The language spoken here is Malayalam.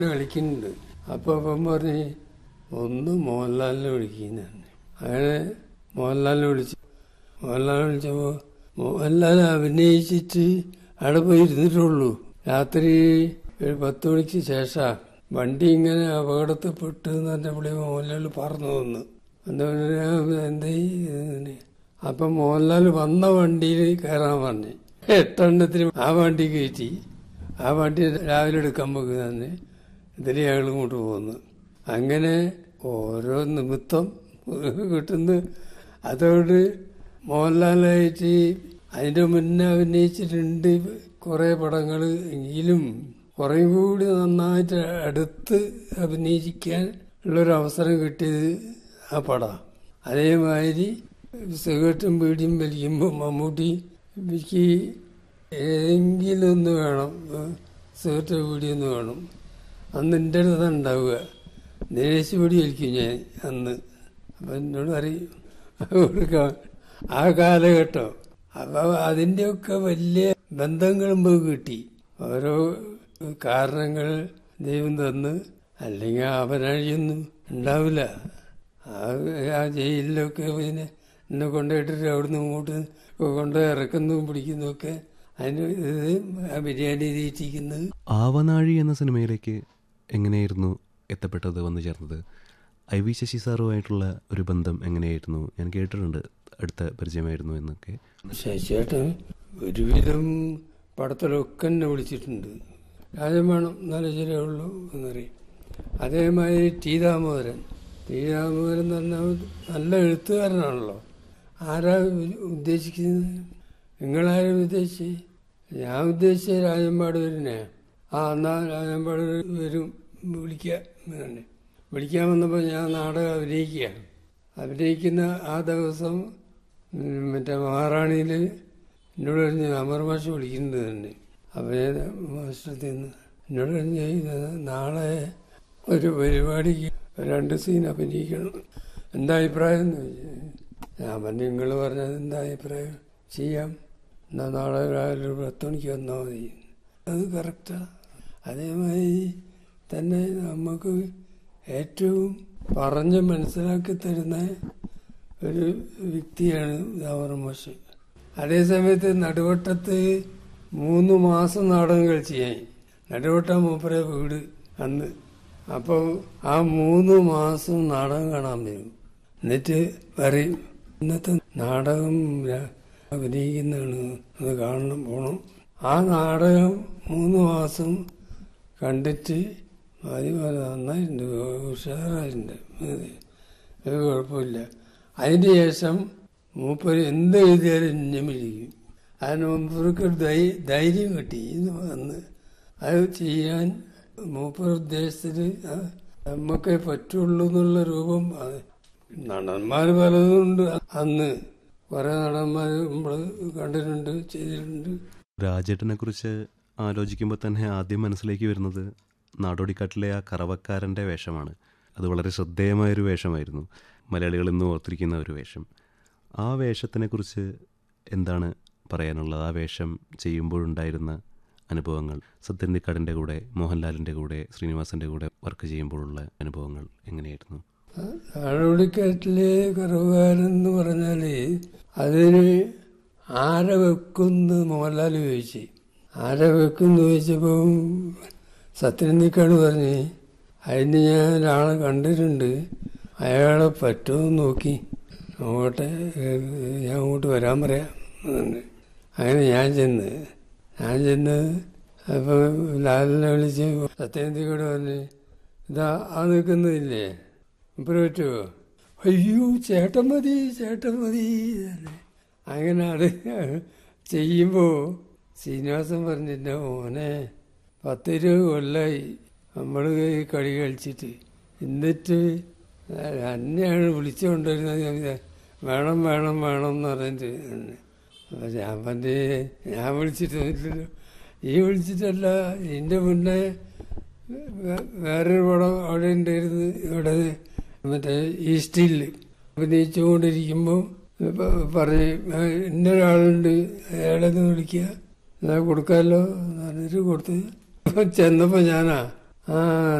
കളിക്കുന്നുണ്ട് അപ്പോൾ അപ്പം പറഞ്ഞ് ഒന്ന് മോഹൻലാലിനെ വിളിക്കുന്നതാണ് അങ്ങനെ മോഹൻലാലിനെ വിളിച്ചു മോഹൻലാലിനെ വിളിച്ചപ്പോൾ മോഹൻലാൽ അഭിനയിച്ചിട്ട് അവിടെ പോയി ഇരുന്നിട്ടുള്ളൂ രാത്രി ഒരു പത്ത് മണിക്ക് ശേഷം വണ്ടി ഇങ്ങനെ അപകടത്തിൽപ്പെട്ട് എന്ന് പറഞ്ഞപ്പോൾ മോഹൻലാൽ പറഞ്ഞു വന്നു എന്താ എന്താ അപ്പം മോഹൻലാൽ വന്ന വണ്ടിയിൽ കയറാൻ പറഞ്ഞു എട്ടെണ്ണത്തിന് ആ വണ്ടി കയറ്റി ആ വണ്ടി രാവിലെ എടുക്കാൻ പോകുന്നതാണ് ഇതിൽ ഞങ്ങൾ ഇങ്ങോട്ട് പോകുന്നു അങ്ങനെ ഓരോ നിമിത്തം കിട്ടുന്നു അതോട് മോഹൻലാലായിട്ട് അതിന്റെ മുന്നേ അഭിനയിച്ചിട്ടുണ്ട് കുറെ പടങ്ങൾ എങ്കിലും കുറേ കൂടി നന്നായിട്ട് അടുത്ത് അഭിനയിക്കാൻ ഉള്ളൊരു അവസരം കിട്ടിയത് ആ പടം അതേമാതിരി സിഗരറ്റും പീടിയും വലിക്കുമ്പോൾ മമ്മൂട്ടി എനിക്ക് ഏതെങ്കിലും ഒന്ന് വേണം സിഗരറ്റ് പീടിയൊന്ന് വേണം അന്ന് എൻ്റെ അടുത്ത് ഉണ്ടാവുക ദിനേശ് പീടി വലിക്കും ഞാൻ അന്ന് അപ്പം എന്നോട് അറിയും കൊടുക്കാം ആ കാലഘട്ടം അപ്പൊ അതിൻ്റെയൊക്കെ വലിയ ബന്ധങ്ങളും പോയി കിട്ടി ഓരോ കാരണങ്ങൾ ദൈവം തന്ന് അല്ലെങ്കിൽ അവനഴിയൊന്നും ഉണ്ടാവില്ല ആ ജയിലിലൊക്കെ പിന്നെ എന്നെ കൊണ്ടുപോയിട്ടിട്ട് അവിടുന്ന് ഇങ്ങോട്ട് കൊണ്ട് ഇറക്കുന്നതും പിടിക്കുന്നതും ഒക്കെ അതിന് ഇത് ആ ബിരിയാണി തീറ്റിക്കുന്നത് ആവനാഴി എന്ന സിനിമയിലേക്ക് എങ്ങനെയായിരുന്നു എത്തപ്പെട്ടത് വന്നു ചേർന്നത് ഐ വി ശശി സാറുമായിട്ടുള്ള ഒരു ബന്ധം എങ്ങനെയായിരുന്നു ഞാൻ കേട്ടിട്ടുണ്ട് അടുത്ത പരിചയമായിരുന്നു എന്നൊക്കെ ശശിയേട്ടൻ ഒരുവിധം പടത്തിലൊക്കെ എന്നെ വിളിച്ചിട്ടുണ്ട് രാജം വേണം നല്ല ശരിയുള്ളൂ എന്നറിയും അതേമാതിരി ടി ദാമോദരൻ ടി ദാമോദരൻ എന്ന് പറഞ്ഞാൽ നല്ല എഴുത്തുകാരനാണല്ലോ ആരാ ഉദ്ദേശിക്കുന്നത് നിങ്ങളാരും ഉദ്ദേശിച്ച് ഞാൻ ഉദ്ദേശിച്ച രാജമ്പാട് വരുന്നേ ആ എന്നാ രാജമ്പാട് വരും വിളിക്കുക തന്നെ വിളിക്കാൻ വന്നപ്പോൾ ഞാൻ നാടകം അഭിനയിക്കുക അഭിനയിക്കുന്ന ആ ദിവസം മറ്റേ മഹാറാണിയിൽ എന്നോട് പറഞ്ഞ് അമർ മാഷ് വിളിക്കുന്നത് തന്നെ അപ്പോൾ ഞാൻ മാസ്റ്റത്തിൽ നിന്ന് എന്നോട് പറഞ്ഞ് നാളെ ഒരു പരിപാടിക്ക് രണ്ട് സീൻ അഭിനയിക്കണം എന്താ അഭിപ്രായം എന്ന് ഞാൻ പറഞ്ഞു നിങ്ങൾ പറഞ്ഞത് എന്താ അഭിപ്രായം ചെയ്യാം എന്നാ നാളെ രാവിലെ ഒരു പത്ത് മണിക്ക് വന്നാൽ മതി അത് കറക്റ്റാ അതേമാതിരി തന്നെ നമുക്ക് ഏറ്റവും പറഞ്ഞ് മനസ്സിലാക്കി തരുന്ന ഒരു വ്യക്തിയാണ് ദാവർ മാഷ് അതേസമയത്ത് നടുവട്ടത്ത് മൂന്ന് മാസം നാടകം കളിച്ച് ഞാൻ നടുവട്ട മൂപ്പര വീട് അന്ന് അപ്പോൾ ആ മൂന്ന് മാസം നാടകം കാണാൻ വരും എന്നിട്ട് പറയും ഇന്നത്തെ നാടകം അഭിനയിക്കുന്നതാണ് അത് കാണണം പോകണം ആ നാടകം മൂന്ന് മാസം കണ്ടിട്ട് മതി നന്നായിട്ടുണ്ട് ഉഷാറായിട്ടുണ്ട് ഒരു കുഴപ്പമില്ല അതിന് ശേഷം മൂപ്പര് എന്ത് എഴുതിയാലും എന്നെ വിളിക്കും അതിന് മൂപ്പർക്ക് ധൈര്യം കിട്ടി അന്ന് അത് ചെയ്യാൻ മൂപ്പർ ഉദ്ദേശത്തിന് നമുക്കേ പറ്റുള്ളൂ എന്നുള്ള രൂപം നടന്മാർ പലതുണ്ട് അന്ന് കുറെ നടന്മാർ നമ്മൾ കണ്ടിട്ടുണ്ട് ചെയ്തിട്ടുണ്ട് രാജേട്ടനെ കുറിച്ച് ആലോചിക്കുമ്പോൾ തന്നെ ആദ്യം മനസ്സിലേക്ക് വരുന്നത് നാടോടിക്കാട്ടിലെ ആ കറവക്കാരൻ്റെ വേഷമാണ് അത് വളരെ ശ്രദ്ധേയമായൊരു വേഷമായിരുന്നു മലയാളികൾ ഇന്ന് ഓർത്തിരിക്കുന്ന ഒരു വേഷം ആ വേഷത്തിനെക്കുറിച്ച് എന്താണ് പറയാനുള്ളത് ആ വേഷം ചെയ്യുമ്പോഴുണ്ടായിരുന്ന അനുഭവങ്ങൾ സത്യന്തിക്കാടിൻ്റെ കൂടെ മോഹൻലാലിൻ്റെ കൂടെ ശ്രീനിവാസൻ്റെ കൂടെ വർക്ക് ചെയ്യുമ്പോഴുള്ള അനുഭവങ്ങൾ എങ്ങനെയായിരുന്നു നാടോടിക്കാറ്റിലെ കറവുകാരൻ എന്ന് പറഞ്ഞാൽ അതിന് ആരെ വെക്കുന്ന് മോഹൻലാൽ ചോദിച്ചു ആരെ വെക്കുന്ന് ചോദിച്ചപ്പോൾ സത്യനന്ദിക്കാട് പറഞ്ഞ് അതിന് ഞാൻ ഒരാളെ കണ്ടിട്ടുണ്ട് അയാളെ പറ്റുമോ നോക്കി അങ്ങോട്ടെ ഞാൻ അങ്ങോട്ട് വരാൻ പറയാം അങ്ങനെ ഞാൻ ചെന്ന് ഞാൻ ചെന്ന് അപ്പോൾ ലാലിനെ വിളിച്ച് സത്യനന്ദിക്കാട് പറഞ്ഞ് ഇതാ ആ നിൽക്കുന്നില്ലേ ഇപ്പം പറ്റുമോ അയ്യോ ചേട്ടൻ മതി ചേട്ടൻ മതി അങ്ങനെ അത് ചെയ്യുമ്പോൾ ശ്രീനിവാസൻ പറഞ്ഞിട്ട് മോനെ പത്തിരുപത് കൊല്ലായി നമ്മൾ ഈ കളി കളിച്ചിട്ട് എന്നിട്ട് എന്നെയാണ് വിളിച്ചു കൊണ്ടുവരുന്നത് വേണം വേണം വേണം എന്ന് പറഞ്ഞിട്ട് അപ്പം ഞാൻ പറഞ്ഞ് ഞാൻ വിളിച്ചിട്ടൊന്നുമില്ലല്ലോ ഈ വിളിച്ചിട്ടല്ല ഇതിൻ്റെ മുന്നേ വേറൊരു പടം അവിടെ ഉണ്ടായിരുന്നു ഇവിടെ മറ്റേ ഈസ്റ്റിൽ അഭിനയിച്ചുകൊണ്ടിരിക്കുമ്പോൾ പറഞ്ഞ് ഇന്നൊരാളുണ്ട് അയാളെ ഒന്ന് വിളിക്കുക എന്നാൽ കൊടുക്കാമല്ലോ എന്ന് പറഞ്ഞിട്ട് കൊടുത്ത് ചെന്നപ്പോൾ ഞാനാ ആ